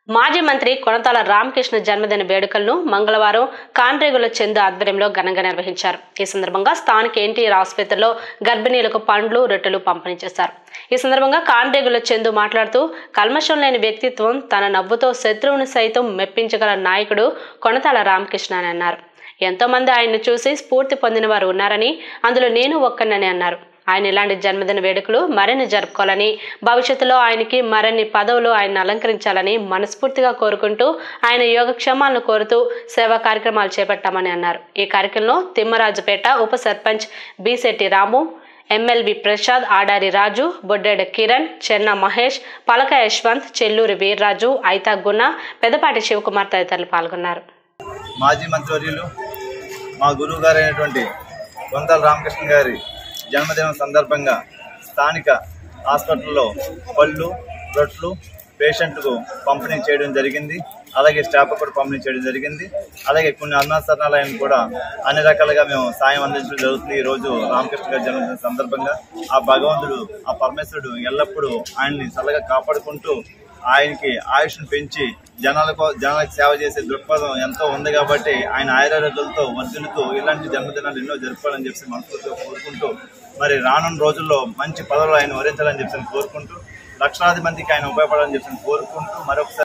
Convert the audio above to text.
మాజీ మంత్రి కొనతాల రామకృష్ణ జన్మదిన వేడుకలను మంగళవారం కాన్రేగుల చందు ఆధ్వర్యంలో ఘనంగా నిర్వహించారు ఈ సందర్భంగా స్థానిక ఎన్టీఆర్ ఆసుపత్రిలో గర్భిణీలకు పండ్లు రొట్టెలు పంపిణీ చేశారు ఈ సందర్భంగా కాన్రేగుల చందు మాట్లాడుతూ కల్మషం లేని వ్యక్తిత్వం తన నవ్వుతో శత్రువుని సైతం మెప్పించగల నాయకుడు కొనతాల రామకృష్ణ అని అన్నారు ఎంతో మంది ఆయన్ను చూసి స్ఫూర్తి పొందిన వారు ఉన్నారని అందులో నేను ఒక్కనని అన్నారు ఆయన ఇలాంటి జన్మదిన వేడుకలు మరిన్ని జరుపుకోవాలని భవిష్యత్తులో ఆయనకి మరిన్ని పదవులు ఆయన అలంకరించాలని మనస్ఫూర్తిగా కోరుకుంటూ ఆయన యోగక్షేమాలను కోరుతూ సేవా కార్యక్రమాలు చేపట్టామని అన్నారు ఈ కార్యక్రమంలో తిమ్మరాజుపేట ఉప సర్పంచ్ బిశెట్టి రాము ఎమ్మెల్వి ప్రసాద్ ఆడారి రాజు బొడ్డెడ కిరణ్ చెన్న మహేష్ పలక యశ్వంత్ చెల్లూరి వీర్రాజు ఐతా గుణ పెదపాటి శివకుమార్ తదితరులు పాల్గొన్నారు మాజీ మంత్రివర్యులు మా గురువు గారు అయినటువంటి కొంతల రామకృష్ణ గారి జన్మదినం సందర్భంగా స్థానిక హాస్పిటల్లో పళ్ళు రొట్లు పేషెంట్కు పంపిణీ చేయడం జరిగింది అలాగే స్టాఫ్ కూడా పంపిణీ చేయడం జరిగింది అలాగే కొన్ని అన్నాసరణాలయం కూడా అన్ని రకాలుగా మేము సాయం అందించడం జరుగుతుంది ఈ రోజు రామకృష్ణ గారి జన్మదిన సందర్భంగా ఆ భగవంతుడు ఆ పరమేశ్వరుడు ఎల్లప్పుడూ ఆయన్ని చల్లగా కాపాడుకుంటూ ఆయనకి ఆయుష్ను పెంచి జనాలకు జనాలకు సేవ చేసే దృక్పథం ఎంతో ఉంది కాబట్టి ఆయన ఆయురారోగ్యాలతో వర్ధిల్లుతూ ఇలాంటి జన్మదినాలు ఎన్నో జరుపుకోవాలని చెప్పి మనస్ఫూర్తిగా కోరుకుంటూ మరి రానున్న రోజుల్లో మంచి పదవులు ఆయన వరించాలని చెప్పి కోరుకుంటూ లక్షలాది మందికి ఆయన ఉపయోగపడాలని చెప్పి కోరుకుంటూ మరొకసారి